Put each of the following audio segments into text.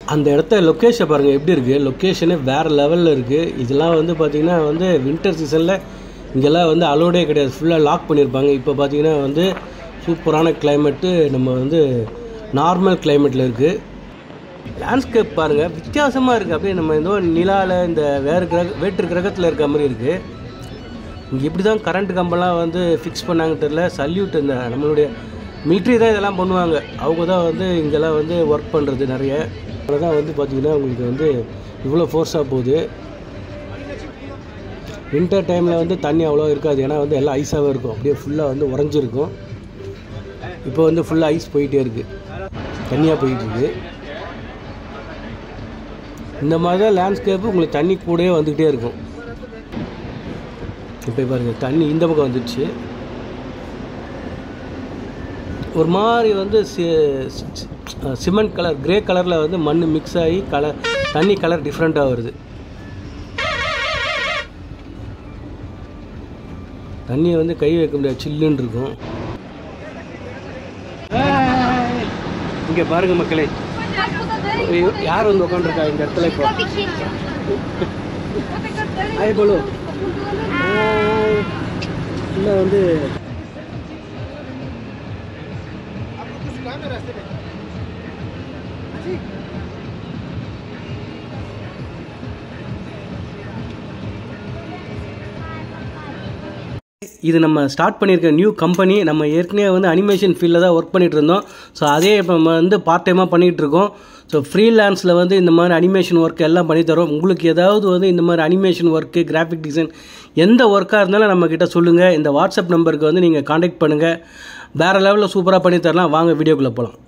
அந்த இடத்த லொக்கேஷன் பாருங்கள் எப்படி இருக்குது லொக்கேஷனே வேறு லெவலில் இருக்குது இதெல்லாம் வந்து பார்த்திங்கன்னா வந்து வின்டர் சீசனில் இங்கெல்லாம் வந்து அலோடே கிடையாது ஃபுல்லாக லாக் பண்ணியிருப்பாங்க இப்போ பார்த்திங்கன்னா வந்து சூப்பரான கிளைமேட்டு நம்ம வந்து நார்மல் கிளைமேட்டில் இருக்குது லேண்ட்ஸ்கேப் பாருங்கள் வித்தியாசமாக இருக்குது அப்படியே நம்ம ஏதோ நிலாவில் இந்த வேறு கிரக வேற்று கிரகத்தில் இருக்க மாதிரி இருக்குது இங்கே இப்படி தான் கரண்ட் கம்பெல்லாம் வந்து ஃபிக்ஸ் பண்ணாங்கன்னு தெரில சல்யூட் இந்த நம்மளுடைய மிலிட்ரி தான் இதெல்லாம் பண்ணுவாங்க அவங்க தான் வந்து இங்கெல்லாம் வந்து ஒர்க் பண்ணுறது நிறைய அதனால தான் வந்து பார்த்திங்கன்னா உங்களுக்கு வந்து இவ்வளோ ஃபோர்ஸாக போகுது வின்டர் டைமில் வந்து தண்ணி அவ்வளோ இருக்காது ஏன்னா வந்து எல்லாம் ஐஸாகவே இருக்கும் அப்படியே ஃபுல்லாக வந்து உறைஞ்சிருக்கும் இப்போ வந்து ஃபுல்லாக ஐஸ் போயிட்டே இருக்குது தண்ணியாக போயிட்டு இருக்கு இந்த மாதிரி தான் லேண்ட்ஸ்கேப்பு உங்களுக்கு தண்ணி கூடயே வந்துக்கிட்டே இருக்கும் இப்போ பாருங்க தண்ணி இந்த பக்கம் வந்துடுச்சு ஒரு மாதிரி வந்து சிமெண்ட் கலர் கிரே கலரில் வந்து மண் மிக்ஸ் ஆகி கலர் தண்ணி கலர் டிஃப்ரெண்ட்டாக வருது தண்ணியை வந்து கை வைக்க முடியாது சில்லுன்னு இருக்கும் இங்கே பாருங்க மக்களே ஐயோ, யார் வந்து உட்காந்துருக்கா இந்த இடத்துல இப்போ ஹாய் போலு இல்லை வந்து இது நம்ம ஸ்டார்ட் பண்ணியிருக்க நியூ கம்பெனி நம்ம ஏற்கனவே வந்து அனிமேஷன் ஃபீல்டில் தான் ஒர்க் பண்ணிட்டு இருந்தோம் ஸோ அதே இப்போ நம்ம வந்து பார்ட் டைமாக பண்ணிகிட்டு இருக்கோம் ஸோ ஃப்ரீலான்ஸில் வந்து இந்த மாதிரி அனிமேஷன் ஒர்க் எல்லாம் பண்ணி தரோம் உங்களுக்கு ஏதாவது வந்து இந்த மாதிரி அனிமேஷன் ஒர்க்கு கிராஃபிக் டிசைன் எந்த ஒர்க்காக இருந்தாலும் நம்மக்கிட்ட சொல்லுங்கள் இந்த வாட்ஸ்அப் நம்பருக்கு வந்து நீங்கள் காண்டாக்ட் பண்ணுங்கள் வேறு லெவலில் சூப்பராக பண்ணி தரலாம் வாங்க வீடியோக்குள்ளே போகலாம்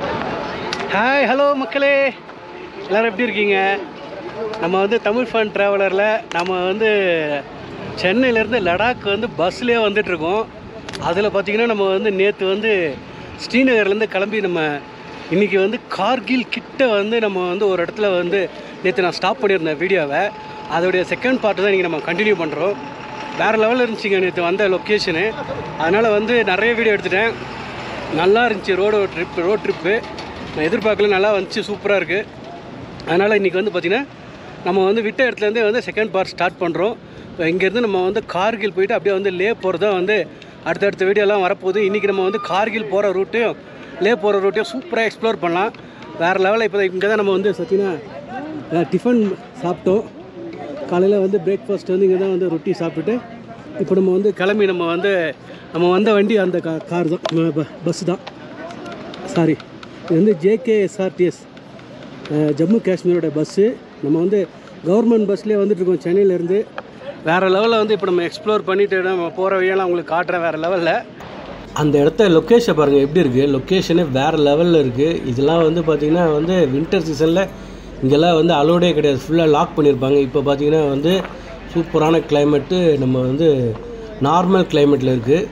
ஹாய் ஹலோ மக்களே எல்லோரும் எப்படி இருக்கீங்க நம்ம வந்து தமிழ் ஃபன் ட்ராவலரில் நம்ம வந்து சென்னையிலேருந்து லடாக் வந்து பஸ்லேயே வந்துட்டுருக்கோம் அதில் பார்த்திங்கன்னா நம்ம வந்து நேற்று வந்து ஸ்ரீநகர்லேருந்து கிளம்பி நம்ம இன்றைக்கி வந்து கார்கில் கிட்ட வந்து நம்ம வந்து ஒரு இடத்துல வந்து நேற்று நான் ஸ்டாப் பண்ணியிருந்தேன் வீடியோவை அதோடைய செகண்ட் பார்ட் தான் இன்றைக்கி நம்ம கண்டினியூ பண்ணுறோம் வேறு லெவலில் இருந்துச்சுங்க நேற்று வந்த லொக்கேஷனு அதனால் வந்து நிறைய வீடியோ எடுத்துட்டேன் நல்லா இருந்துச்சு ரோடு ட்ரிப் ரோட் ட்ரிப்பு நான் எதிர்பார்க்கல நல்லா வந்துச்சு சூப்பராக இருக்குது அதனால் இன்றைக்கி வந்து பார்த்திங்கன்னா நம்ம வந்து விட்ட இடத்துலேருந்தே வந்து செகண்ட் பார்ட் ஸ்டார்ட் பண்ணுறோம் இங்கேருந்து நம்ம வந்து கார்கில் போயிட்டு அப்படியே வந்து லே போகிறது தான் வந்து அடுத்தடுத்த வீடியோலாம் வரப்போகுது இன்றைக்கி நம்ம வந்து கார்கில் போகிற ரூட்டையும் லே போகிற ரூட்டையும் சூப்பராக எக்ஸ்ப்ளோர் பண்ணலாம் வேறு லெவலில் இப்போ இங்கே தான் நம்ம வந்து சத்தினா டிஃபன் சாப்பிட்டோம் காலையில் வந்து பிரேக்ஃபாஸ்ட் வந்து இங்கே தான் வந்து ரொட்டி சாப்பிட்டுட்டு இப்போ நம்ம வந்து கிளம்பி நம்ம வந்து நம்ம வந்த வண்டி அந்த கா கார் தான் பஸ் தான் சாரி இது வந்து ஜேகேஎஸ்ஆர்டிஎஸ் ஜம்மு காஷ்மீரோட பஸ்ஸு நம்ம வந்து கவர்மெண்ட் பஸ்லேயே வந்துட்டுருக்கோம் சென்னையிலேருந்து வேறு லெவலில் வந்து இப்போ நம்ம எக்ஸ்ப்ளோர் பண்ணிட்டு நம்ம போகிற வழியெல்லாம் உங்களுக்கு காட்டுறேன் வேறு லெவலில் அந்த இடத்த லொக்கேஷன் பாருங்கள் எப்படி இருக்குது லொக்கேஷனே வேறு லெவலில் இருக்குது இதெல்லாம் வந்து பார்த்திங்கன்னா வந்து வின்டர் சீசனில் இங்கெல்லாம் வந்து அலோடே கிடையாது ஃபுல்லாக லாக் பண்ணியிருப்பாங்க இப்போ பார்த்திங்கன்னா வந்து சூப்பரான கிளைமேட்டு நம்ம வந்து நார்மல் கிளைமேட்டில் இருக்குது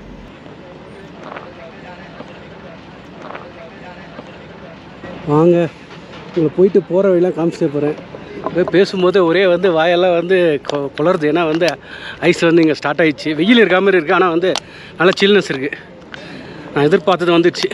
வாங்க உங்களை போயிட்டு போகிற வழியெல்லாம் காமிச்சிட்டு போகிறேன் அப்படியே பேசும்போது ஒரே வந்து வாயெல்லாம் வந்து கொ- குளருது ஏன்னா வந்து ஐஸ் வந்து இங்கே ஸ்டார்ட் ஆயிடுச்சு வெயில் இருக்க மாதிரி இருக்குது ஆனால் வந்து நல்லா சில்னஸ் இருக்குது நான் எதிர்பார்த்தது வந்துடுச்சு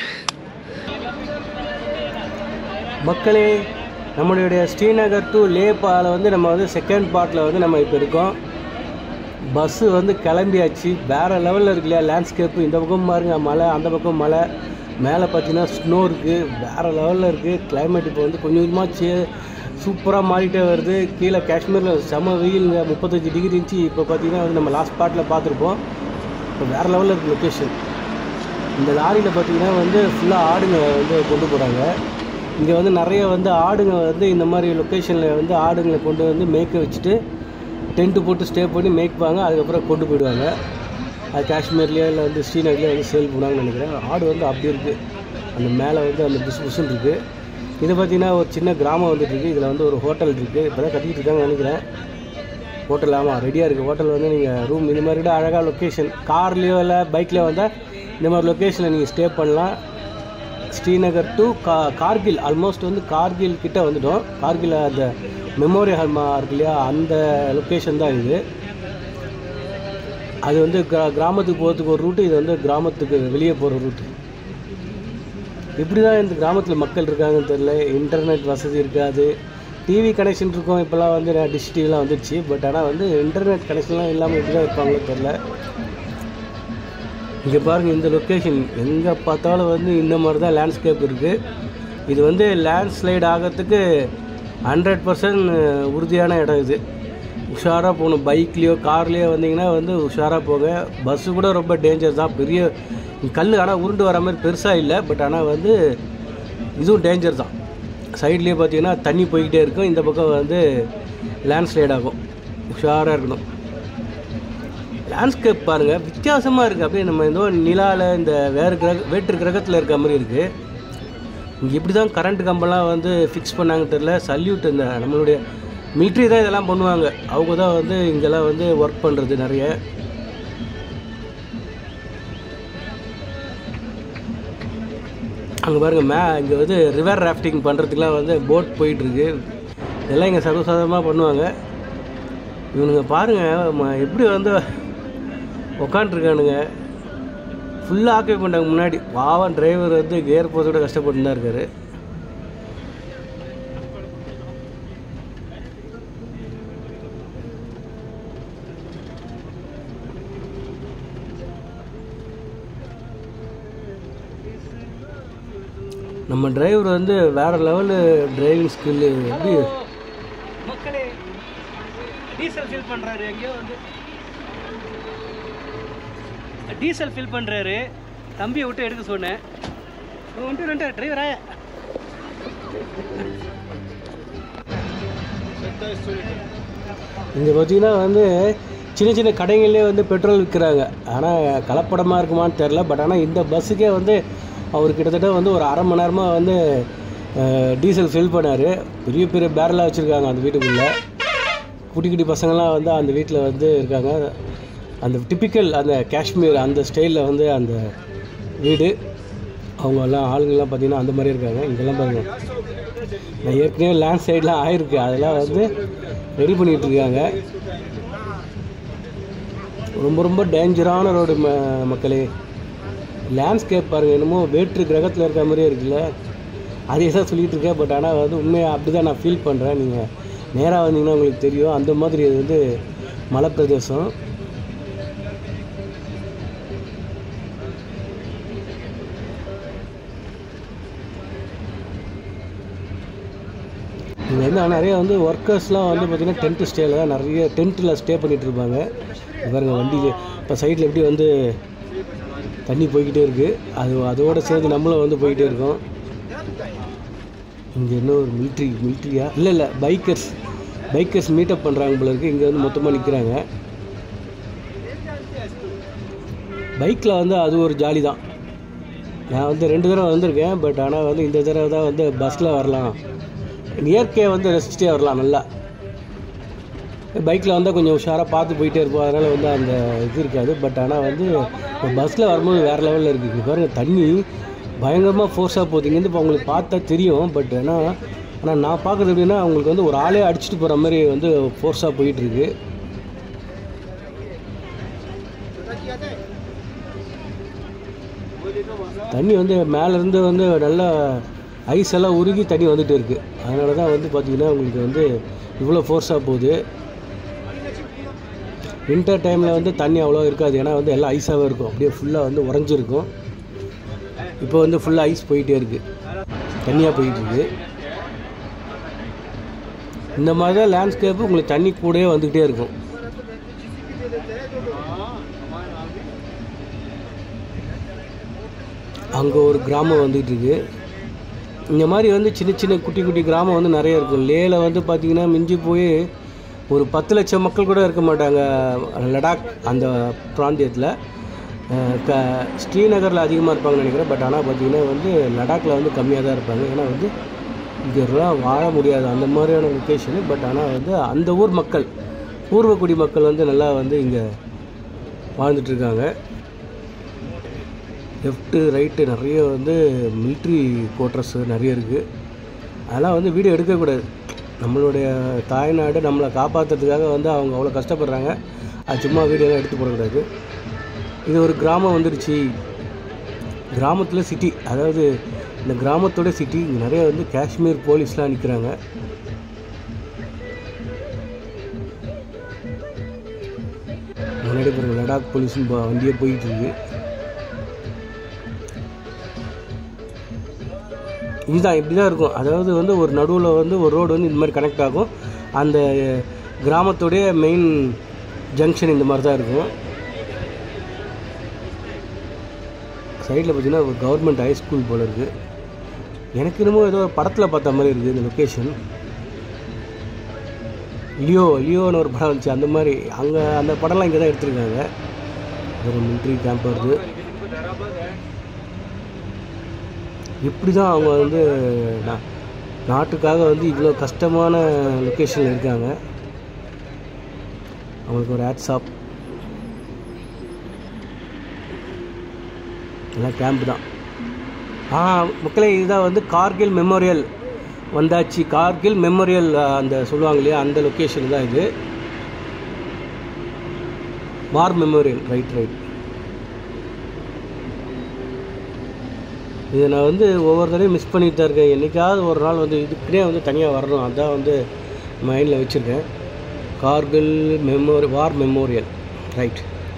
மக்களே நம்மளுடைய ஸ்ரீநகர் டு லேபால வந்து நம்ம வந்து செகண்ட் பார்ட்டில் வந்து நம்ம இப்போ இருக்கோம் பஸ்ஸு வந்து கிளம்பியாச்சு வேறு லெவலில் இருக்கு இல்லையா லேண்ட்ஸ்கேப்பு இந்த பக்கம் பாருங்க மலை அந்த பக்கம் மலை மேலே பார்த்தீங்கன்னா ஸ்னோ இருக்குது வேறு லெவலில் இருக்குது climate இப்போ வந்து கொஞ்சம் கொஞ்சமாக சே சூப்பராக மாறிட்டே வருது கீழே காஷ்மீரில் செம வெயிலுங்க முப்பத்தஞ்சு டிகிரி இருந்துச்சு இப்போ பார்த்தீங்கன்னா வந்து நம்ம லாஸ்ட் பார்ட்டில் பார்த்துருப்போம் இப்போ வேறு லெவலில் இருக்குது லொக்கேஷன் இந்த லாரியில் பார்த்தீங்கன்னா வந்து ஃபுல்லாக ஆடுங்க வந்து கொண்டு போகிறாங்க இங்கே வந்து நிறைய வந்து ஆடுங்க வந்து இந்த மாதிரி லொக்கேஷனில் வந்து ஆடுங்களை கொண்டு வந்து மேய்க்க வச்சுட்டு டென்ட்டு போட்டு ஸ்டே பண்ணி மேய்ப்பாங்க அதுக்கப்புறம் கொண்டு போயிடுவாங்க அது காஷ்மீர்லேயோ இல்லை வந்து ஸ்ரீநகர்லேயோ வந்து சேல் பண்ணுவாங்கன்னு நினைக்கிறேன் ஆடு வந்து அப்படி இருக்குது அந்த மேலே வந்து அந்த புசு புசுன்னு இருக்குது இது பார்த்திங்கன்னா ஒரு சின்ன கிராமம் வந்துட்டு இருக்கு இதில் வந்து ஒரு ஹோட்டல் இருக்குது இப்போ தான் கட்டிக்கிட்டு இருக்காங்கன்னு நினைக்கிறேன் ஹோட்டல் ஆமாம் ரெடியாக இருக்குது ஹோட்டல் வந்து நீங்கள் ரூம் இந்த மாதிரி விட அழகாக லொக்கேஷன் கார்லேயோ இல்லை பைக்லேயோ வந்தால் இந்த மாதிரி லொக்கேஷனில் நீங்கள் ஸ்டே பண்ணலாம் ஸ்ரீநகர் டு கா கார்கில் ஆல்மோஸ்ட் வந்து கார்கில் கிட்ட வந்துட்டோம் கார்கில் அந்த மெமோரியல் ஹால்மா இருக்கு இல்லையா அந்த லொக்கேஷன் தான் இது அது வந்து கிரா கிராமத்துக்கு போகிறதுக்கு ஒரு ரூட்டு இது வந்து கிராமத்துக்கு வெளியே போகிற ரூட்டு எப்படி தான் இந்த கிராமத்தில் மக்கள் இருக்காங்கன்னு தெரில இன்டர்நெட் வசதி இருக்காது டிவி கனெக்ஷன் இருக்கும் இப்போல்லாம் வந்து டிஷ் டிவிலாம் வந்துடுச்சு பட் ஆனால் வந்து இன்டர்நெட் கனெக்ஷன்லாம் இல்லாமல் எப்படி தான் இருப்பாங்களோ தெரில இங்கே பாருங்கள் இந்த லொக்கேஷன் எங்கே பார்த்தாலும் வந்து இந்த மாதிரி தான் லேண்ட்ஸ்கேப் இருக்குது இது வந்து லேண்ட்ஸ்லைட் ஆகிறதுக்கு ஹண்ட்ரட் பர்சன்ட் உறுதியான இடம் இது உஷாராக போகணும் பைக்லேயோ கார்லேயோ வந்தீங்கன்னா வந்து உஷாராக போங்க பஸ்ஸு கூட ரொம்ப டேஞ்சர் தான் பெரிய கல் ஆனால் உருண்டு வர மாதிரி பெருசாக இல்லை பட் ஆனால் வந்து இதுவும் டேஞ்சர் தான் சைட்லேயே பார்த்தீங்கன்னா தண்ணி போய்கிட்டே இருக்கும் இந்த பக்கம் வந்து லேண்ட்ஸ்லைட் ஆகும் உஷாராக இருக்கணும் லேண்ட்ஸ்கேப் பாருங்கள் வித்தியாசமாக இருக்குது அப்படியே நம்ம ஏதோ நிலாவில் இந்த வேறு கிரக வேற்று கிரகத்தில் இருக்க மாதிரி இருக்குது இங்கே எப்படி தான் கரண்ட் கம்பெல்லாம் வந்து ஃபிக்ஸ் பண்ணாங்க தெரில சல்யூட் இந்த நம்மளுடைய மிலிட்ரி தான் இதெல்லாம் பண்ணுவாங்க அவங்க தான் வந்து இங்கெல்லாம் வந்து ஒர்க் பண்ணுறது நிறைய அங்கே பாருங்கள் மே இங்கே வந்து ரிவர் ராஃப்டிங் பண்ணுறதுக்குலாம் வந்து போட் போயிட்டுருக்கு இதெல்லாம் இங்கே சர்வசாதாரணமாக பண்ணுவாங்க இவனுங்க பாருங்கள் ம- எப்படி வந்து உக்காண்ட்ருக்கானுங்க ஃபுல்லாக ஆக்கிய பண்ணாங்க முன்னாடி பாவம் டிரைவர் வந்து கேர் போகிறதோட கஷ்டப்பட்டு தான் இருக்காரு நம்ம டிரைவர் வந்து வேற லெவலு டிரைவிங் ஸ்கில்லு எப்படி மக்களே டீசல் ஃபில் பண்ணுறாரு எங்கேயோ வந்து டீசல் ஃபில் பண்ணுறாரு தம்பியை விட்டு எடுக்க சொன்னேன் இவன் வந்துட்டு வந்துட்டு டிரைவரா இங்கே பார்த்தீங்கன்னா வந்து சின்ன சின்ன கடைகள்லேயே வந்து பெட்ரோல் விற்கிறாங்க ஆனால் கலப்படமாக இருக்குமான்னு தெரில பட் ஆனால் இந்த பஸ்ஸுக்கே வந்து அவர் கிட்டத்தட்ட வந்து ஒரு அரை மணி நேரமாக வந்து அஹ், டீசல் ஃபில் பண்ணார் பெரிய பெரிய பேரலாக வச்சுருக்காங்க அந்த வீட்டுக்குள்ளே குட்டி குட்டி பசங்கள்லாம் வந்து அந்த வீட்டில் வந்து இருக்காங்க அந்த டிப்பிக்கல் அந்த காஷ்மீர் அந்த ஸ்டைலில் வந்து அந்த வீடு அவங்க எல்லாம் ஆளுங்கள்லாம் பார்த்தீங்கன்னா அந்த மாதிரி இருக்காங்க இங்கெல்லாம் பாருங்க நான் ஏற்கனவே லேண்ட் சைட்லாம் ஆயிருக்கு அதெல்லாம் வந்து ரெடி பண்ணிகிட்டு இருக்காங்க ரொம்ப ரொம்ப டேஞ்சரான ரோடு ம மக்களே லேண்ட்ஸ்கேப் பாருங்கள் என்னமோ வேற்று கிரகத்தில் இருக்க மாதிரியே இருக்குல்ல அதே தான் சொல்லிகிட்டு இருக்கேன் பட் ஆனால் வந்து உண்மையாக அப்படி தான் நான் ஃபீல் பண்ணுறேன் நீங்கள் நேராக வந்தீங்கன்னா உங்களுக்கு தெரியும் அந்த மாதிரி இது வந்து மலைப்பிரதேசம் இங்கே வந்து ஆனால் நிறைய வந்து ஒர்க்கர்ஸ்லாம் வந்து பார்த்திங்கன்னா டென்ட்டு ஸ்டேல தான் நிறைய டென்ட்டில் ஸ்டே பண்ணிட்டு இருப்பாங்க இது பாருங்க வண்டியில் இப்போ சைடில் எப்படி வந்து தண்ணி போய்கிட்டே இருக்குது அது அதோட சேர்ந்து நம்மளும் வந்து போய்கிட்டே இருக்கோம் இங்கே இன்னும் ஒரு மிலிட்ரி மிலிட்ரியா இல்லை இல்லை பைக்கர்ஸ் பைக்கர்ஸ் மீட்டப் பண்ணுறாங்க போல இருக்குது இங்கே வந்து மொத்தமாக நிற்கிறாங்க பைக்கில் வந்து அது ஒரு ஜாலி தான் நான் வந்து ரெண்டு தடவை வந்திருக்கேன் பட் ஆனால் வந்து இந்த தடவை தான் வந்து பஸ்ஸில் வரலாம் இயற்கையை வந்து ரசிச்சுட்டே வரலாம் நல்லா பைக்கில் வந்தால் கொஞ்சம் உஷாராக பார்த்து போயிட்டே இருப்போம் அதனால் வந்து அந்த இது இருக்காது பட் ஆனால் வந்து பஸ்ஸில் வரும்போது வேறு லெவலில் இருக்குது இங்கே பாருங்கள் தண்ணி பயங்கரமாக ஃபோர்ஸாக போகுது இங்கேருந்து இப்போ உங்களுக்கு பார்த்தா தெரியும் பட் ஆனால் ஆனால் நான் பார்க்குறது எப்படின்னா உங்களுக்கு வந்து ஒரு ஆளே அடிச்சுட்டு போகிற மாதிரி வந்து ஃபோர்ஸாக போயிட்டுருக்கு தண்ணி வந்து மேலேருந்து வந்து நல்லா ஐஸ் எல்லாம் உருகி தண்ணி வந்துட்டு இருக்குது அதனால தான் வந்து பார்த்திங்கன்னா உங்களுக்கு வந்து இவ்வளோ ஃபோர்ஸாக போகுது வின்டர் டைமில் வந்து தண்ணி அவ்வளோ இருக்காது ஏன்னா வந்து எல்லாம் ஐஸாகவே இருக்கும் அப்படியே ஃபுல்லாக வந்து உறைஞ்சிருக்கும் இப்போ வந்து ஃபுல்லாக ஐஸ் போயிட்டே இருக்குது தண்ணியாக போயிட்டு இருக்கு இந்த மாதிரி தான் லேண்ட்ஸ்கேப்பு உங்களுக்கு தண்ணி கூடயே வந்துக்கிட்டே இருக்கும் அங்கே ஒரு கிராமம் வந்துகிட்டு இருக்கு இந்த மாதிரி வந்து சின்ன சின்ன குட்டி குட்டி கிராமம் வந்து நிறைய இருக்கும் லேல வந்து பார்த்திங்கன்னா மிஞ்சி போய் ஒரு பத்து லட்சம் மக்கள் கூட இருக்க மாட்டாங்க லடாக் அந்த பிராந்தியத்தில் அஹ் க ஸ்ரீநகரில் அதிகமாக இருப்பாங்கன்னு நினைக்கிறேன் பட் ஆனால் பார்த்திங்கன்னா வந்து லடாக்கில் வந்து கம்மியாக தான் இருப்பாங்க ஏன்னா வந்து இங்கெல்லாம் வாழ முடியாது அந்த மாதிரியான லொக்கேஷனு பட் ஆனால் வந்து அந்த ஊர் மக்கள் பூர்வக்குடி மக்கள் வந்து நல்லா வந்து இங்கே வாழ்ந்துட்டுருக்காங்க லெஃப்ட்டு ரைட்டு நிறைய வந்து மிலிட்ரி குவார்ட்டர்ஸ் நிறைய இருக்குது அதெல்லாம் வந்து வீடியோ எடுக்கக்கூடாது நம்மளுடைய தாய்நாடு நம்மளை காப்பாற்றுறதுக்காக வந்து அவங்க அவ்வளோ கஷ்டப்படுறாங்க அது சும்மா வீடியோலாம் எடுத்து போடக்கூடாது இது ஒரு கிராமம் வந்துடுச்சு கிராமத்தில் சிட்டி அதாவது இந்த கிராமத்தோட சிட்டி இங்கே நிறைய வந்து காஷ்மீர் போலீஸ்லாம் நிற்கிறாங்க முன்னாடி பாருங்க லடாக் போலீஸும் ப- வண்டியே போயிட்டு இருக்கு இதுதான் இப்படி தான் இருக்கும் அதாவது வந்து ஒரு நடுவில் வந்து ஒரு ரோடு வந்து இந்த மாதிரி கனெக்ட் ஆகும் அந்த கிராமத்துடைய மெயின் ஜங்ஷன் இந்த மாதிரி தான் இருக்கும் சைடில் பார்த்தீங்கன்னா ஒரு கவர்மெண்ட் ஹை ஸ்கூல் போல் இருக்குது எனக்கு என்னமோ ஏதோ படத்தில் பார்த்த மாதிரி இருக்குது இந்த லொக்கேஷன் லியோ லியோன்னு ஒரு படம் வந்துச்சு அந்த மாதிரி அங்கே அந்த படம்லாம் இங்கே தான் எடுத்திருக்காங்க ஒரு மிலிட்ரி கேம்ப் வருது இப்படி தான் அவங்க வந்து நா- நாட்டுக்காக வந்து இவ்வளோ கஷ்டமான லொக்கேஷனில் இருக்காங்க அவங்களுக்கு ஒரு ஆட் ஷாப் எல்லாம் கேம்ப் தான் ஆ மக்களே இதுதான் வந்து கார்கில் மெமோரியல் வந்தாச்சு கார்கில் மெமோரியல் அந்த சொல்லுவாங்க இல்லையா அந்த லொக்கேஷன் தான் இது வார் மெமோரியல் ரைட் ரைட் இதை நான் வந்து ஒவ்வொரு தடவையும் மிஸ் பண்ணிட்டு தான் இருக்கேன் என்றைக்காவது ஒரு நாள் வந்து இதுக்குனே வந்து தனியாக வரணும் அதான் வந்து மைண்டில் வச்சுருக்கேன் Kargil memory war memorial right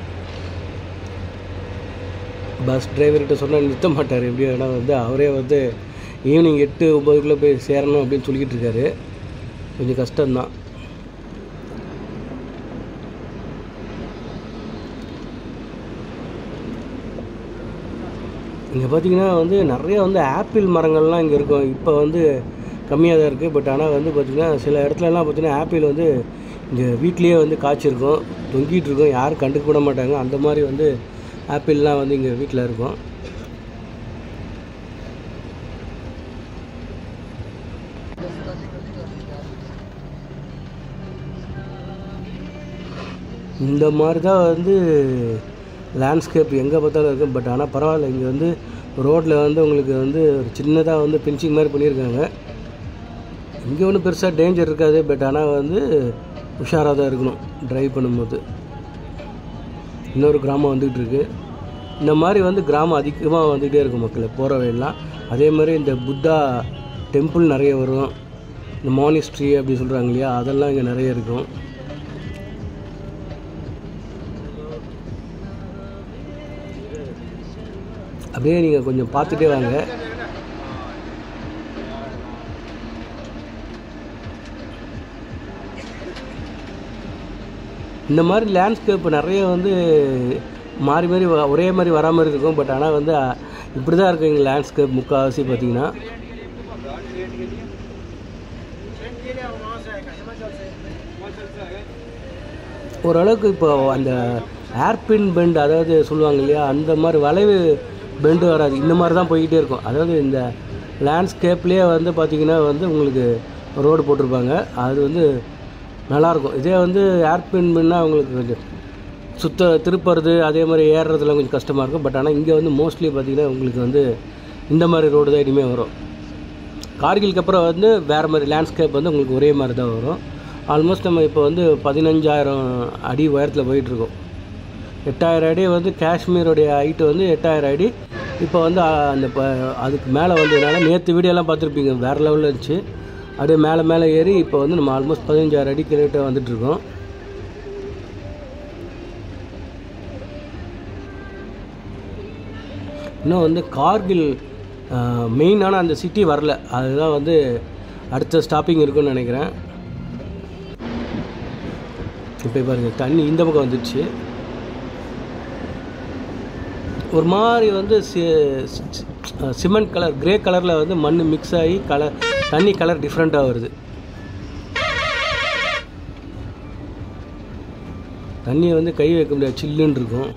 bus டிரைவர்கிட்ட சொன்னால் நிறுத்த மாட்டார் எப்படியோ ஏன்னா வந்து அவரே வந்து ஈவினிங் எட்டு ஒம்பதுக்குள்ளே போய் சேரணும் அப்படின்னு சொல்லிக்கிட்டு இருக்காரு கொஞ்சம் கஷ்டம்தான் இங்கே பார்த்தீங்கன்னா வந்து நிறைய வந்து ஆப்பிள் மரங்கள்லாம் இங்கே இருக்கும் இப்போ வந்து கம்மியாக தான் இருக்குது பட் ஆனால் வந்து பார்த்திங்கன்னா சில இடத்துலலாம் பார்த்திங்கன்னா ஆப்பிள் வந்து இங்கே வீட்லேயே வந்து காய்ச்சிருக்கும் தொங்கிட்டு இருக்கும் யாரும் கண்டுக்க கூட மாட்டாங்க அந்த மாதிரி வந்து ஆப்பிள்லாம் வந்து இங்கே வீட்டில் இருக்கும் இந்த மாதிரி தான் வந்து லேண்ட்ஸ்கேப் எங்கே பார்த்தாலும் இருக்கும் பட் ஆனால் பரவாயில்ல இங்கே வந்து ரோட்டில் வந்து உங்களுக்கு வந்து ஒரு சின்னதாக வந்து பின்ச்சிங் மாதிரி பண்ணியிருக்காங்க இங்கே ஒன்றும் பெருசாக டேஞ்சர் இருக்காது பட் ஆனால் வந்து உஷாராக தான் இருக்கணும் ட்ரைவ் பண்ணும்போது இன்னொரு கிராமம் வந்துகிட்டு இருக்கு இந்த மாதிரி வந்து கிராமம் அதிகமாக வந்துகிட்டே இருக்கும் மக்கள் போகிற வழியெல்லாம் அதே மாதிரி இந்த புத்தா டெம்பிள் நிறைய வரும் இந்த மானிஸ்ட்ரி அப்படி சொல்கிறாங்க இல்லையா அதெல்லாம் இங்கே நிறைய இருக்கும் அப்படியே நீங்கள் கொஞ்சம் பார்த்துட்டே வாங்க இந்த மாதிரி லேண்ட்ஸ்கேப் நிறைய வந்து மாறி மாறி வ- ஒரே மாதிரி வரா மாதிரி இருக்கும் பட் ஆனால் வந்து அஹ், இப்படி தான் இருக்கும் இங்கே லேண்ட்ஸ்கேப் முக்கால்வாசி பார்த்தீங்கன்னா ஓரளவுக்கு இப்போ அந்த ஏர்பின் பெண்ட் அதாவது சொல்லுவாங்க இல்லையா அந்த மாதிரி வளைவு பெண்டு வராது இந்த மாதிரி தான் போய்கிட்டே இருக்கும் அதாவது இந்த லேண்ட்ஸ்கேப்லேயே வந்து பார்த்திங்கன்னா வந்து உங்களுக்கு ரோடு போட்டிருப்பாங்க அது வந்து நல்லாயிருக்கும் இதே வந்து ஏர்பின் பெண்ணால் உங்களுக்கு கொஞ்சம் சுத்த திருப்புறது அதே மாதிரி ஏறுறதுலாம் கொஞ்சம் கஷ்டமாக இருக்கும் பட் ஆனால் இங்கே வந்து மோஸ்ட்லி பார்த்திங்கன்னா உங்களுக்கு வந்து இந்த மாதிரி ரோடு தான் இனிமேல் வரும் கார்கிலுக்கு அப்புறம் வந்து வேறு மாதிரி லேண்ட்ஸ்கேப் வந்து உங்களுக்கு ஒரே மாதிரி தான் வரும் ஆல்மோஸ்ட் நம்ம இப்போ வந்து பதினஞ்சாயிரம் அடி உயரத்தில் போயிட்டுருக்கோம் எட்டாயிரம் அடி வந்து காஷ்மீருடைய ஹைட்டு வந்து எட்டாயிரம் அடி இப்போ வந்து அஹ், அந்த ப அதுக்கு மேலே வந்ததுனால நேற்று வீடியோலாம் பார்த்துருப்பீங்க வேறு லெவலில் இருந்துச்சு அப்படியே மேலே மேலே ஏறி இப்போ வந்து நம்ம ஆல்மோஸ்ட் பதினஞ்சாயிரம் அடி கிட்ட வந்துட்டுருக்கோம் இன்னும் வந்து கார்கில் மெயினான அந்த சிட்டி வரல அதுதான் வந்து அடுத்த ஸ்டாப்பிங் இருக்குன்னு நினைக்கிறேன் இப்போ பாருங்க தண்ணி இந்த பக்கம் வந்துடுச்சு ஒரு மாதிரி வந்து சிமெண்ட் கலர் கிரே கலரில் வந்து மண் மிக்ஸ் ஆகி கலர் தண்ணி கலர் டிஃப்ரெண்ட்டாக வருது தண்ணியை வந்து கை வைக்க முடியாது சில்லுன்னு இருக்கும்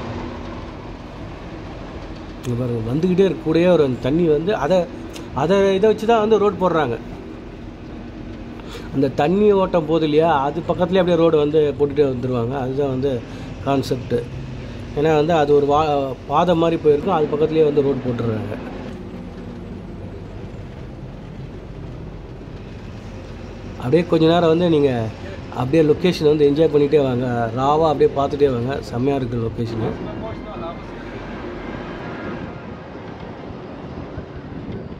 இங்கே பாருங்க வந்துக்கிட்டே இருக்க கூடயே ஒரு அந்த தண்ணி வந்து அதை அதை இதை வச்சு தான் வந்து ரோடு போடுறாங்க அந்த தண்ணி ஓட்டம் போகுது இல்லையா அது பக்கத்துலேயே அப்படியே ரோடு வந்து போட்டுகிட்டே வந்துடுவாங்க அதுதான் வந்து கான்செப்ட்டு ஏன்னா வந்து அது ஒரு வா பாதை மாதிரி போயிருக்கும் அது பக்கத்துலேயே வந்து ரோடு போட்டுடுறாங்க அப்படியே கொஞ்ச நேரம் வந்து நீங்கள் அப்படியே லொக்கேஷன் வந்து என்ஜாய் பண்ணிகிட்டே வாங்க ராவாக அப்படியே பார்த்துட்டே வாங்க செம்மையாக இருக்குது லொக்கேஷனு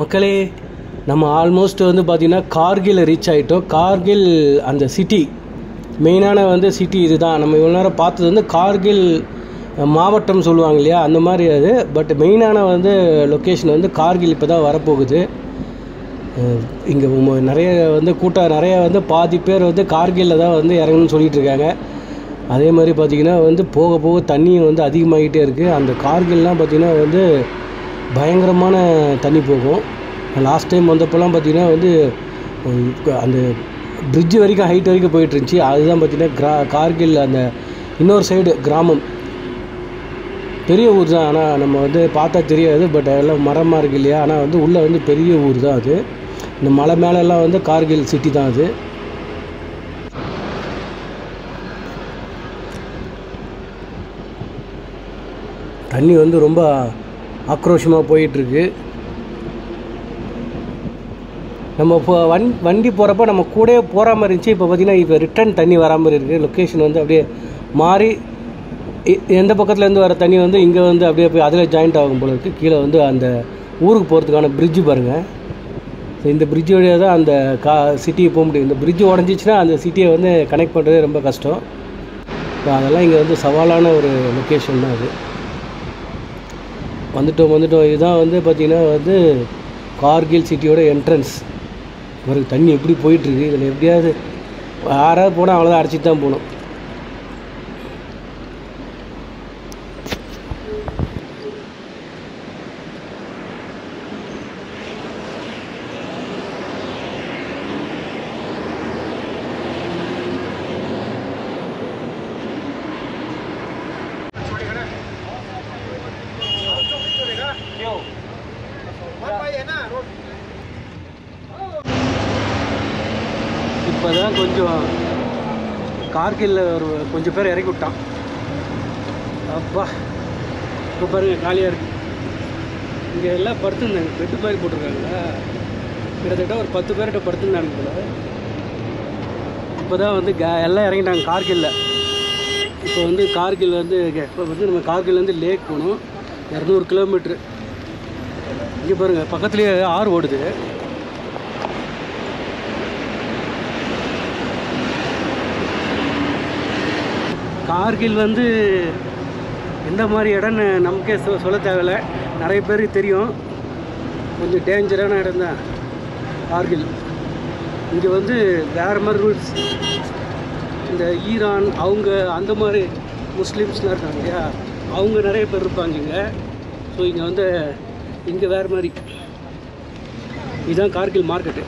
மக்களே நம்ம ஆல்மோஸ்ட் வந்து பார்த்திங்கன்னா கார்கில் ரீச் ஆகிட்டோம் கார்கில் அந்த சிட்டி மெயினான வந்து சிட்டி இதுதான் நம்ம இவ்வளோ நேரம் பார்த்தது வந்து கார்கில் மாவட்டம் சொல்லுவாங்க இல்லையா அந்த மாதிரி அது பட் மெயினான வந்து லொக்கேஷன் வந்து கார்கில் இப்போ தான் வரப்போகுது இங்கே நிறைய வந்து கூட்டம் நிறைய வந்து பாதி பேர் வந்து கார்கிலில் தான் வந்து இறங்கணும்னு சொல்லிட்டு இருக்காங்க அதே மாதிரி பார்த்திங்கன்னா வந்து போக போக தண்ணியும் வந்து அதிகமாகிட்டே இருக்குது அந்த கார்கில்லாம் பார்த்திங்கன்னா வந்து பயங்கரமான தண்ணி போகும் லாஸ்ட் டைம் வந்தப்போலாம் பார்த்திங்கன்னா வந்து அஹ், அந்த பிரிட்ஜ் வரைக்கும் ஹைட் வரைக்கும் போயிட்டு இருந்துச்சு அதுதான் பார்த்திங்கன்னா கிரா கார்கில் அந்த இன்னொரு சைடு கிராமம் பெரிய ஊர் தான் ஆனால் நம்ம வந்து பார்த்தா தெரியாது பட் எல்லாம் மரமாக இருக்கு இல்லையா ஆனால் வந்து உள்ளே வந்து பெரிய ஊர் தான் அது இந்த மலை மேலெல்லாம் வந்து கார்கில் சிட்டி தான் அது தண்ணி வந்து ரொம்ப ஆக்ரோஷமாக போயிட்டுருக்கு நம்ம இப்போ வண் வண்டி போகிறப்ப நம்ம கூடயே போகிற மாதிரி இருந்துச்சு இப்போ பார்த்தீங்கன்னா இப்போ ரிட்டர்ன் தண்ணி வரா மாதிரி இருக்குது லொக்கேஷன் வந்து அப்படியே மாறி எ- எந்த பக்கத்துலேருந்து வர தண்ணி வந்து இங்கே வந்து அப்படியே போய் அதில் ஜாயிண்ட் ஆகும் போல இருக்குது கீழே வந்து அந்த ஊருக்கு போகிறதுக்கான பிரிட்ஜு பாருங்கள் ஸோ இந்த பிரிட்ஜ் வழியாக தான் அந்த கா சிட்டியை போக முடியும் இந்த பிரிட்ஜ் உடஞ்சிச்சின்னா அந்த சிட்டியை வந்து கனெக்ட் பண்ணுறதே ரொம்ப கஷ்டம் ஸோ அதெல்லாம் இங்கே வந்து சவாலான ஒரு லொக்கேஷன் தான் அது வந்துட்டோம் வந்துட்டோம் இதுதான் வந்து பார்த்திங்கன்னா வந்து கார்கில் சிட்டியோட என்ட்ரன்ஸ் ஒரு தண்ணி எப்படி போயிட்டுருக்கு இதில் எப்படியாவது யாராவது போனால் அவ்வளோதான் அடிச்சிட்டு தான் போகணும் இப்போ தான் கொஞ்சம் கார்கில்ல ஒரு கொஞ்சம் பேர் இறக்கி விட்டான் அப்பா இப்போ பாருங்க காலியாக இருக்கு இங்கே எல்லாம் படுத்துருந்தாங்க பெட்டு மாதிரி போட்டிருக்காங்களா கிட்டத்தட்ட ஒரு பத்து பேர்கிட்ட படுத்துருந்தாங்க போல இப்போ தான் வந்து கே எல்லாம் இறங்கிட்டாங்க கார்கில்ல இப்போ வந்து கார்கில் வந்து இப்போ வந்து நம்ம கார்கில்லேருந்து லேக் போகணும் இரநூறு கிலோமீட்ரு இங்கே பாருங்கள் பக்கத்துலேயே ஆறு ஓடுது கார்கில் வந்து எந்த மாதிரி இடம்னு நமக்கே சொ சொல்ல தேவையில்ல நிறைய பேருக்கு தெரியும் கொஞ்சம் டேஞ்சரான இடம் தான் கார்கில் இங்கே வந்து வேறு மாதிரி ரூல்ஸ் இந்த ஈரான் அவங்க அந்த மாதிரி முஸ்லீம்ஸ்லாம் இருக்காங்க இல்லையா அவங்க நிறைய பேர் இருப்பாங்க இங்கே ஸோ இங்கே வந்து இங்கே வேறு மாதிரி இதுதான் கார்கில் மார்க்கெட்டு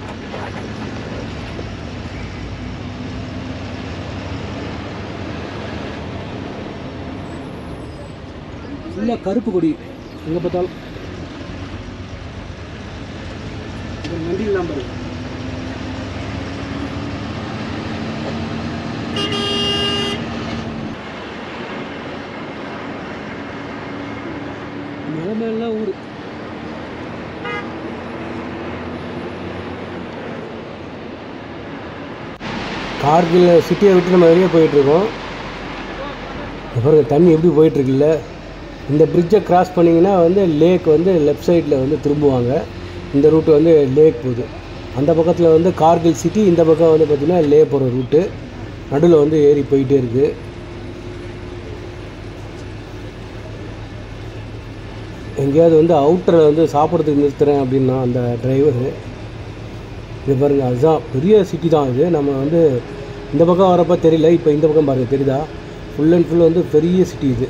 ஃபுல்லாக கருப்பு கொடி எங்கே பார்த்தாலும் நண்டிலாம் பாருங்க மலை மேலாம் ஊர் கார்கில் சிட்டியை விட்டு நம்ம வெளியே போயிட்டுருக்கோம் பாருங்க தண்ணி எப்படி போயிட்டுருக்குல்ல இந்த பிரிட்ஜை கிராஸ் பண்ணிங்கன்னா வந்து லேக் வந்து லெஃப்ட் சைடில் வந்து திரும்புவாங்க இந்த ரூட்டு வந்து லேக் போகுது அந்த பக்கத்தில் வந்து கார்கில் சிட்டி இந்த பக்கம் வந்து பார்த்திங்கன்னா லே போகிற ரூட்டு நடுவில் வந்து ஏறி போயிட்டே இருக்குது எங்கேயாவது வந்து அவுட்டரில் வந்து சாப்பிட்றதுக்கு நிறுத்துறேன் அப்படின்னா அந்த டிரைவரு இது பாருங்கள் அதுதான் பெரிய சிட்டி தான் இது நம்ம வந்து இந்த பக்கம் வரப்போ தெரியல இப்போ இந்த பக்கம் பாருங்கள் தெரியுதா ஃபுல் அண்ட் ஃபுல் வந்து பெரிய சிட்டி இது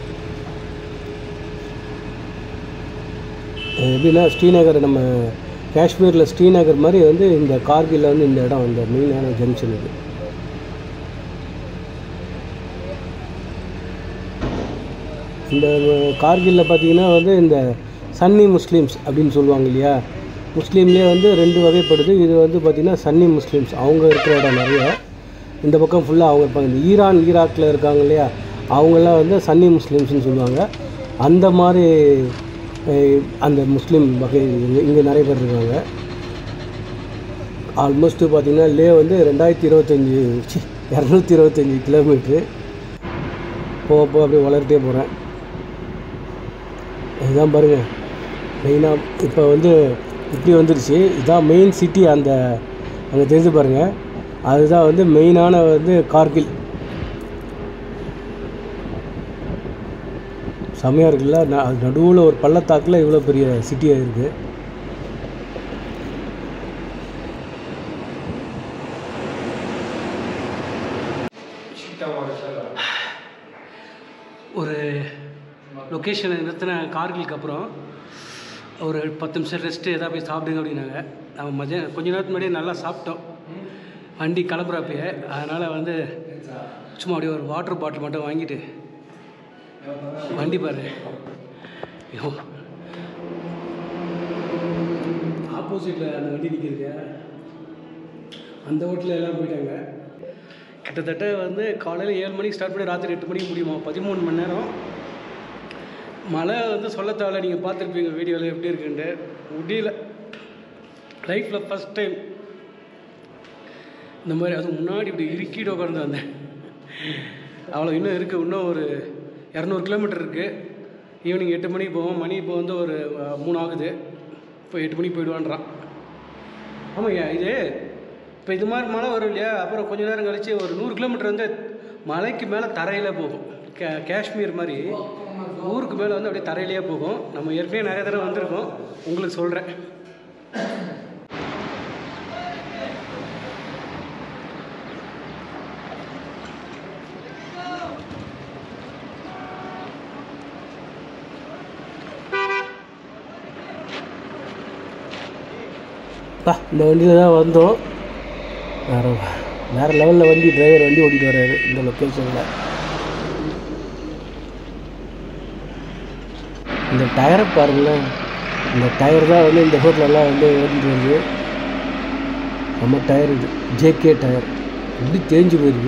அது எப்படின்னா ஸ்ரீநகர் நம்ம காஷ்மீரில் ஸ்ரீநகர் மாதிரி வந்து இந்த கார்கில்ல வந்து இந்த இடம் இந்த மெயினான ஜங்ஷன் இது இந்த கார்கில்ல பார்த்தீங்கன்னா வந்து இந்த சன்னி முஸ்லீம்ஸ் அப்படின்னு சொல்லுவாங்க இல்லையா முஸ்லீம்லேயே வந்து ரெண்டு வகைப்படுது இது வந்து பார்த்திங்கன்னா சன்னி முஸ்லீம்ஸ் அவங்க இருக்கிற இடம் நிறைய இந்த பக்கம் ஃபுல்லாக அவங்க இருப்பாங்க இந்த ஈரான் ஈராக்கில் இருக்காங்க இல்லையா அவங்கெல்லாம் வந்து சன்னி முஸ்லீம்ஸ்னு சொல்லுவாங்க அந்த மாதிரி அஹ், அந்த முஸ்லீம் வகை இங்கே நிறைய பேர் இருக்காங்க ஆல்மோஸ்ட்டு பார்த்திங்கன்னா லே வந்து ரெண்டாயிரத்தி இருபத்தஞ்சி இரநூத்தி இருபத்தஞ்சி கிலோமீட்ரு போக போக அப்படியே வளர்ட்டே போகிறேன் இதுதான் பாருங்கள் மெயினாக இப்போ வந்து இப்படி வந்துருச்சு இதுதான் மெயின் சிட்டி அந்த அங்கே தெரிஞ்சு பாருங்கள் அதுதான் வந்து மெயினான வந்து கார்கில் செம்மையாக இருக்குல்ல நடுவில் ஒரு பள்ளத்தாக்கில் இவ்வளோ பெரிய சிட்டியாக இருக்குது ஒரு லொக்கேஷனை நிறுத்தின கார்கிலுக்கு அப்புறம் ஒரு பத்து நிமிஷம் ரெஸ்ட்டு எதாவது போய் சாப்பிடுங்க அப்படின்னாங்க நம்ம மதியம் கொஞ்ச நேரத்துக்கு முன்னாடியே நல்லா சாப்பிட்டோம் வண்டி கிளம்புறப்பயே அதனால் வந்து சும்மா அப்படியே ஒரு வாட்டர் பாட்டில் மட்டும் வாங்கிட்டு வண்டி பாரு ஐயோ ஆப்போசிட்டில் அந்த வண்டி நிற்கிதுங்க அந்த ஹோட்டலில் எல்லாம் போயிட்டாங்க கிட்டத்தட்ட வந்து காலையில் ஏழு மணிக்கு ஸ்டார்ட் பண்ணி ராத்திரி எட்டு மணிக்கு முடியுமா பதிமூணு மணி நேரம் மழை வந்து சொல்ல தேவையில்ல நீங்கள் பார்த்துருப்பீங்க வீடியோவில் எப்படி இருக்குன்ட்டு முடியல லைஃப்பில் ஃபஸ்ட் டைம் இந்த மாதிரி அதுவும் முன்னாடி இப்படி இறுக்கிட்டு உட்காந்து வந்தேன் அவ்வளோ இன்னும் இருக்குது இன்னும் ஒரு இரநூறு கிலோமீட்டர் இருக்குது ஈவினிங் எட்டு மணிக்கு போவோம் மணி இப்போ வந்து ஒரு அஹ், மூணு ஆகுது இப்போ எட்டு மணிக்கு போயிடுவான்றான் ஆமாய்யா இது இப்போ இது மாதிரி மழை வரும் இல்லையா அப்புறம் கொஞ்ச நேரம் கழிச்சு ஒரு நூறு கிலோமீட்டர் வந்து மலைக்கு மேலே தரையில் போகும் கே காஷ்மீர் மாதிரி ஊருக்கு மேலே வந்து அப்படியே தரையிலேயே போகும் நம்ம ஏற்கனவே நிறைய தடவை வந்திருக்கோம் உங்களுக்கு சொல்கிறேன் இந்த வண்டியில் தான் வந்தோம் வேறு வேறு லெவலில் வண்டி டிரைவர் வண்டி ஓட்டிகிட்டு வர்றாரு இந்த லொக்கேஷனில் இந்த டயரை பாருங்களேன் இந்த டயர் தான் வந்து இந்த ஹோட்டலெல்லாம் வந்து ஓட்டிகிட்டு வருது நம்ம டயர் இது ஜேகே டயர் எப்படி தேஞ்சு போயிருக்கு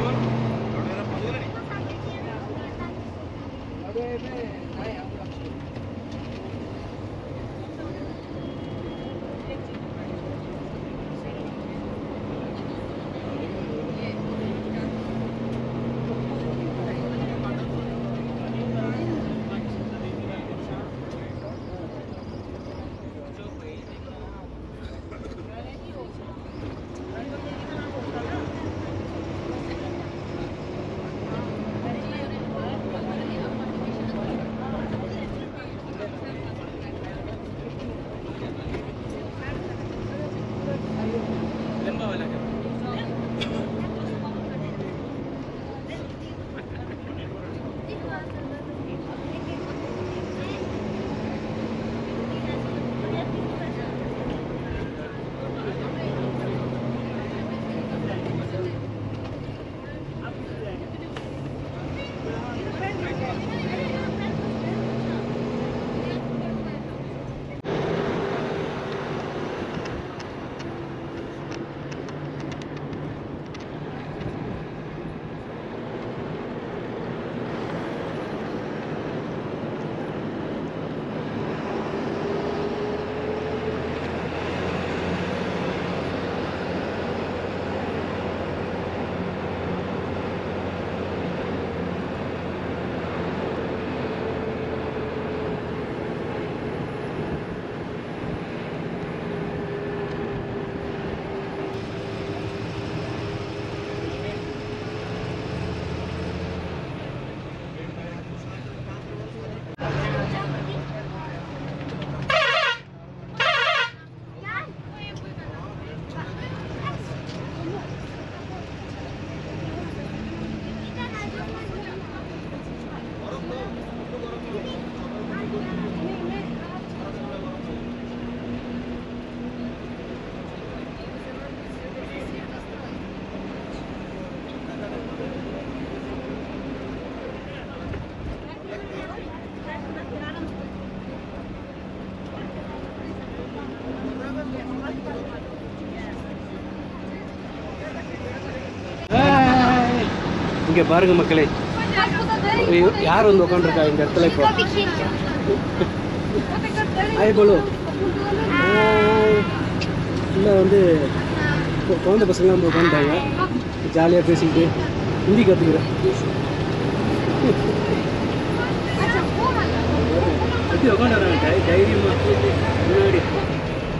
இங்கே பாருங்க மக்களே ஐயோ, யார் வந்து உட்காந்துருக்கா இந்த இடத்துல இப்போ ஆய் போலு இல்லை வந்து கு- குழந்தை பசங்களாம் வந்து உட்காந்துட்டாங்க ஜாலியாக பேசிக்கிட்டு ஹிந்தி கற்றுக்குறேன் எப்படி உட்காந்துறாங்க தை தைரியமாக முன்னாடி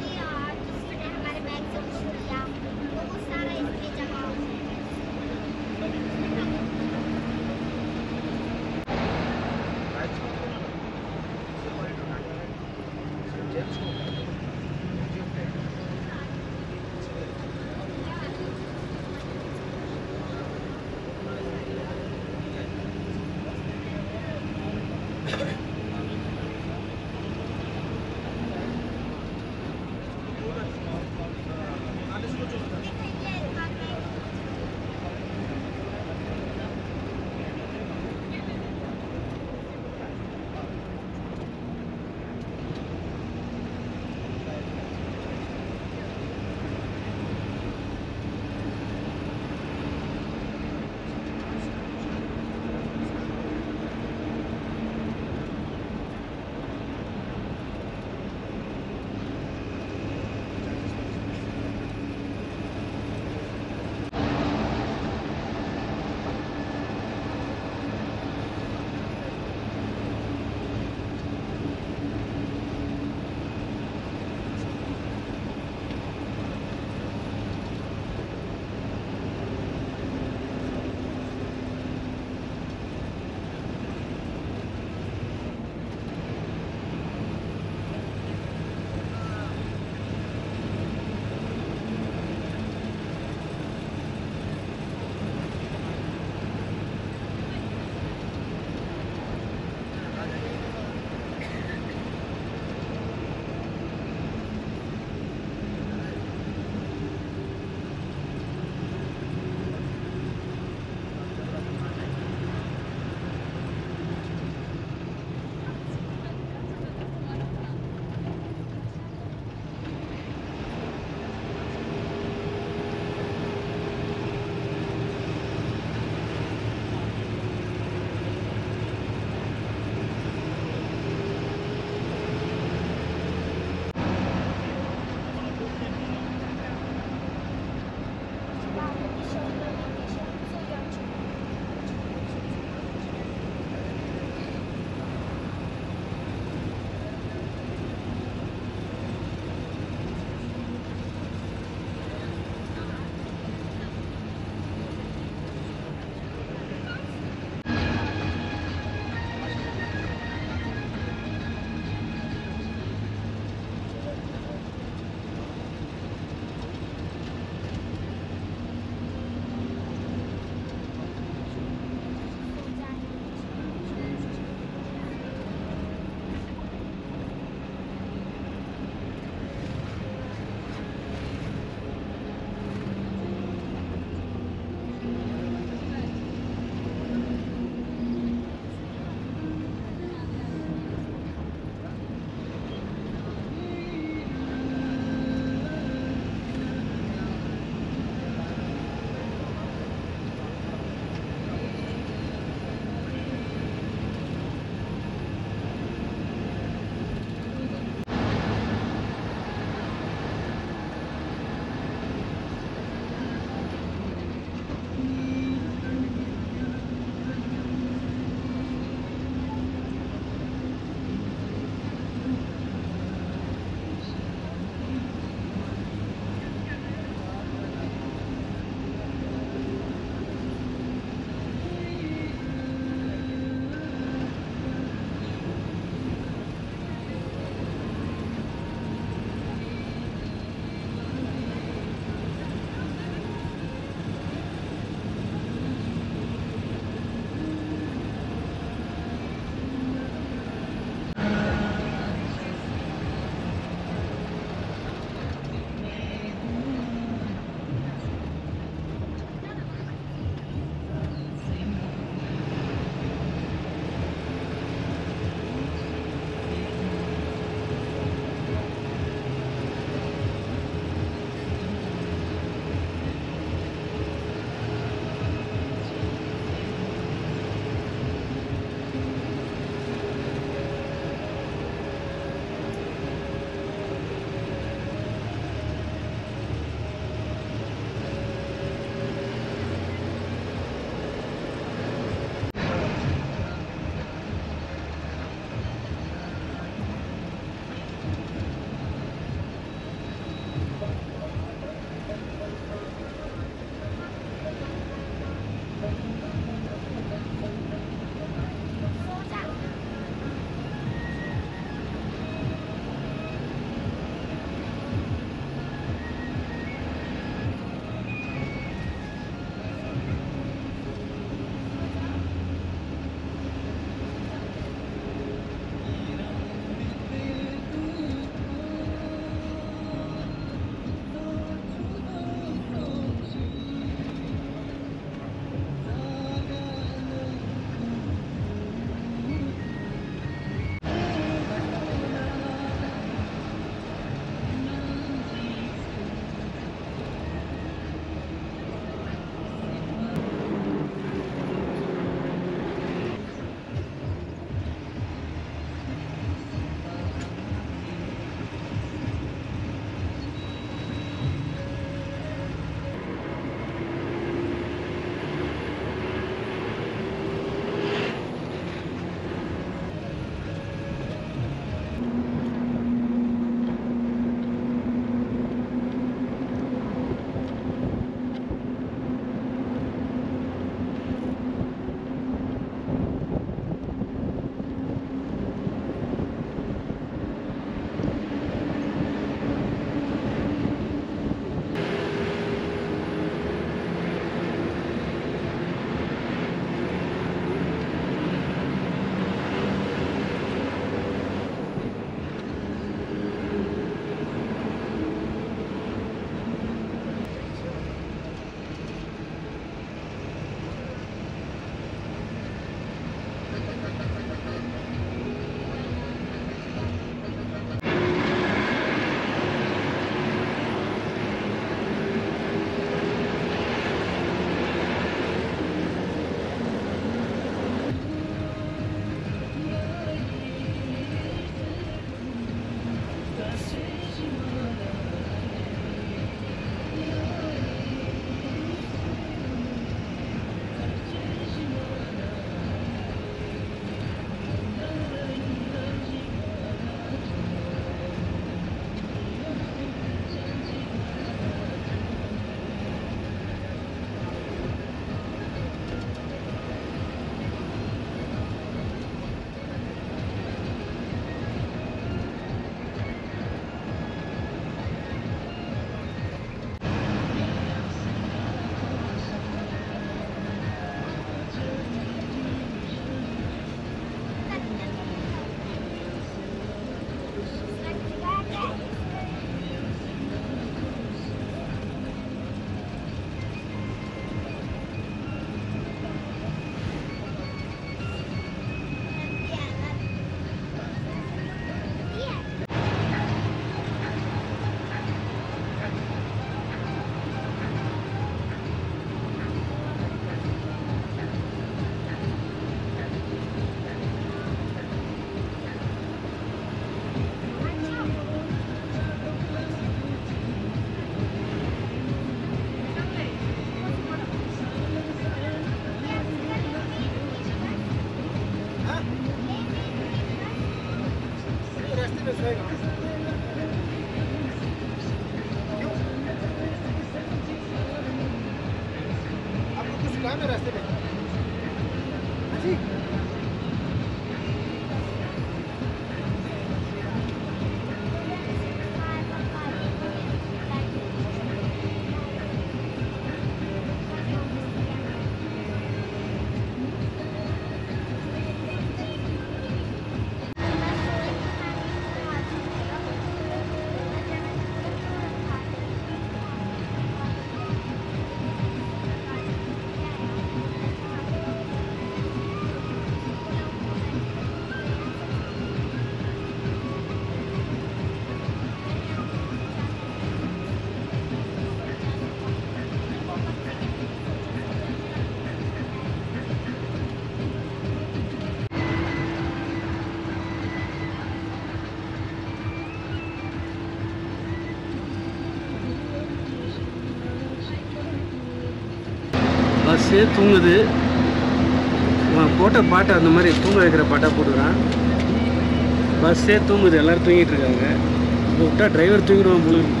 பஸ்ஸே தூங்குது அவன் போட்ட பாட்டை அந்த மாதிரி தூங்க வைக்கிற பாட்டாக போட்டுக்கிறான் பஸ்ஸே தூங்குது எல்லோரும் தூங்கிட்டு இருக்காங்க இப்போ விட்டா டிரைவர் தூங்கிடுவான் போல இருக்கு.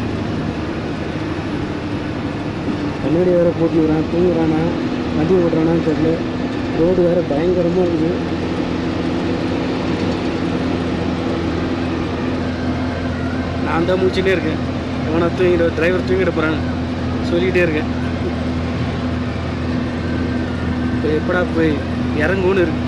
கண்ணாடி வேற போட்டுக்கிறான் தூங்குறானா வண்டி ஓட்டுறானான்னு தெரியல ரோடு வேற பயங்கரமாக இருக்குது நான் தான் முடிச்சுட்டே இருக்கேன் எவனா தூங்கிட டிரைவர் தூங்கிட போகிறான்னு சொல்லிகிட்டே இருக்கேன் இப்போ எப்படா போய் இறங்குன்னு இருக்கு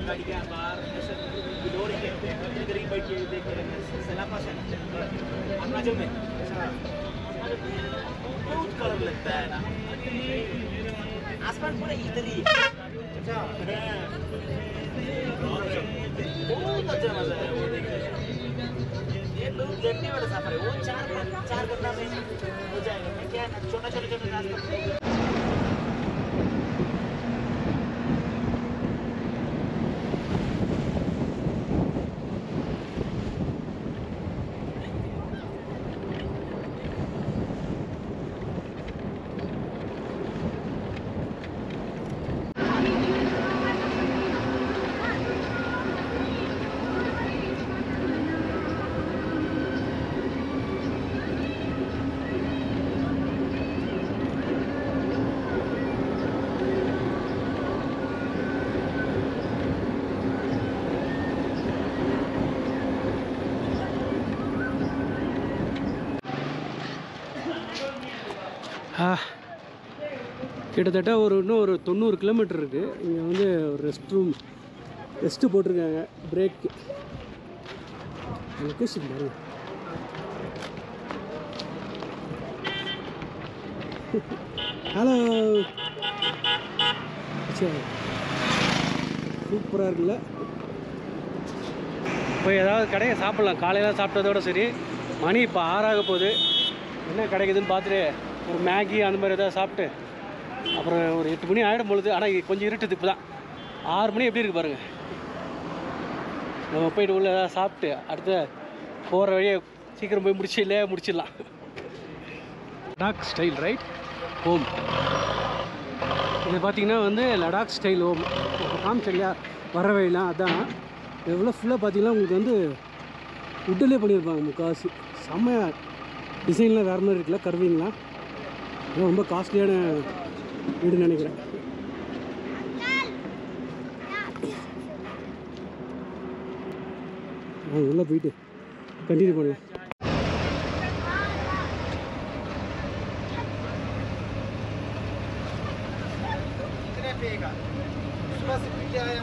गाड़ी के बाहर ऐसे बिलो रही है इधर ही बैठ के देख रहे हैं सलापा से अपना जो में बहुत कलर लगता है ना आसमान पूरा इधर ही है। अच्छा बहुत अच्छा मजा है वो देखने का। ये लोग लेटने वाला सफर है वो चार चार घंटा में हो जाएगा मैं क्या है ना छोटा छोटा छोटा रास्ता ஆ கிட்டத்தட்ட ஒரு இன்னும் ஒரு தொண்ணூறு கிலோமீட்டர் இருக்குது இங்கே வந்து ஒரு ரெஸ்ட் ரூம் ரெஸ்ட்டு போட்டிருக்காங்க பிரேக்கு லொக்கேஷன் பாருங்க ஹலோ சரி சூப்பராக இருக்குல்ல இப்போ ஏதாவது கடையை சாப்பிட்லாம் காலையில் சாப்பிட்டதோட சரி மணி இப்போ ஆறாக போகுது என்ன கிடைக்குதுன்னு பார்த்துட்டு ஒரு மேகி அந்த மாதிரி ஏதாவது சாப்பிட்டு அப்புறம் ஒரு எட்டு மணி ஆகிடும் பொழுது ஆனால் கொஞ்சம் இருட்டுது இப்போ தான் ஆறு மணி எப்படி இருக்கு பாருங்கள் நம்ம போயிட்டு உள்ள ஏதாவது சாப்பிட்டு அடுத்த போகிற வழியே சீக்கிரம் போய் முடிச்சு இல்லையே முடிச்சிடலாம் லடாக் ஸ்டைல் ரைட் ஹோம் இது பார்த்தீங்கன்னா வந்து லடாக் ஸ்டைல் ஹோம் காமிச்சேன் இல்லையா வர வழிலாம் அதான் எவ்வளோ ஃபுல்லாக பார்த்தீங்கன்னா உங்களுக்கு வந்து உட்டிலே பண்ணியிருப்பாங்க முக்கால்வாசி செம்மையாக டிசைன்லாம் வேறு மாதிரி இருக்குல்ல கருவிங்களா இதெல்லாம் ரொம்ப காஸ்ட்லியான வீடுன்னு நினைக்கிறேன் ஆ உள்ளே போயிட்டு கண்டினியூ பண்ணலாம் कितने पे का सुबह से पी के आया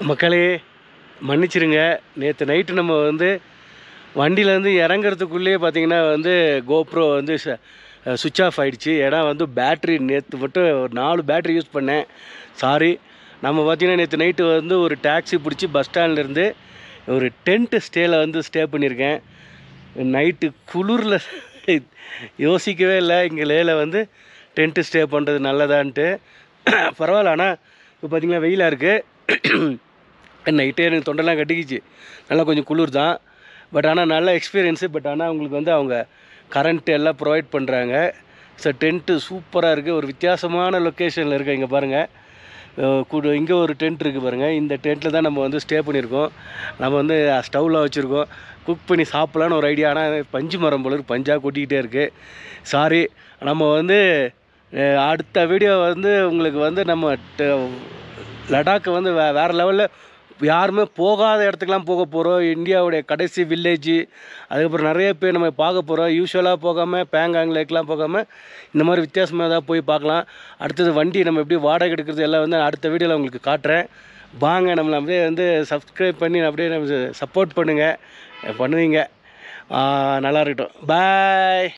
மக்களே மன்னிச்சிருங்க நேற்று நைட்டு நம்ம வந்து வண்டியிலேருந்து இறங்குறதுக்குள்ளேயே பார்த்தீங்கன்னா வந்து கோப்ரோ வந்து சுவிட்ச் ஆஃப் ஆயிடுச்சு ஏன்னா வந்து பேட்ரி நேற்று மட்டும் ஒரு நாலு பேட்ரி யூஸ் பண்ணேன் சாரி நம்ம பார்த்தீங்கன்னா நேற்று நைட்டு வந்து ஒரு டாக்ஸி பிடிச்சி பஸ் ஸ்டாண்ட்லேருந்து ஒரு டென்ட்டு ஸ்டேயில் வந்து ஸ்டே பண்ணியிருக்கேன் நைட்டு குளிரில் யோசிக்கவே இல்லை இங்கே லேல வந்து டென்ட்டு ஸ்டே பண்ணுறது நல்லதான்ட்டு பரவாயில்ல ஆனால் இப்போ பார்த்தீங்கன்னா வெயிலாக இருக்குது நைட்டே எனக்கு தொண்டெல்லாம் கட்டிக்கிச்சு நல்லா கொஞ்சம் குளிர் தான் பட் ஆனால் நல்ல எக்ஸ்பீரியன்ஸு பட் ஆனால் அவங்களுக்கு வந்து அவங்க கரண்ட் எல்லாம் ப்ரொவைட் பண்ணுறாங்க ஸோ டென்ட்டு சூப்பராக இருக்குது ஒரு வித்தியாசமான லொக்கேஷனில் இருக்குது இங்கே பாருங்கள் கூட இங்கே ஒரு டென்ட் இருக்குது பாருங்கள் இந்த டென்ட்டில் தான் நம்ம வந்து ஸ்டே பண்ணியிருக்கோம் நம்ம வந்து ஸ்டவ்லாம் வச்சுருக்கோம் குக் பண்ணி சாப்பிட்லான்னு ஒரு ஐடியா ஆனால் பஞ்சு மரம் போல இருக்கு பஞ்சாக கொட்டிக்கிட்டே இருக்குது சாரி நம்ம வந்து அஹ், அடுத்த வீடியோ வந்து உங்களுக்கு வந்து நம்ம ட- லடாக் வந்து வே வேறு லெவலில் யாருமே போகாத இடத்துக்குலாம் போக போகிறோம் இந்தியாவுடைய கடைசி வில்லேஜு அதுக்கப்புறம் நிறைய பேர் நம்ம பார்க்க போகிறோம் யூஸ்வலாக போகாமல் பேங்காங் லேக்லாம் போகாமல் இந்த மாதிரி வித்தியாசமாக ஏதாவது போய் பார்க்கலாம் அடுத்தது வண்டி நம்ம எப்படி வாடகை எடுக்கிறது எல்லாம் வந்து அடுத்த வீடியோவில் உங்களுக்கு காட்டுறேன் வாங்க நம்மளை அப்படியே வந்து சப்ஸ்கிரைப் பண்ணி அப்படியே நம்ம சப்போர்ட் பண்ணுங்கள் பண்ணுவீங்க ஆ, நல்லா இருக்கட்டும் பாய்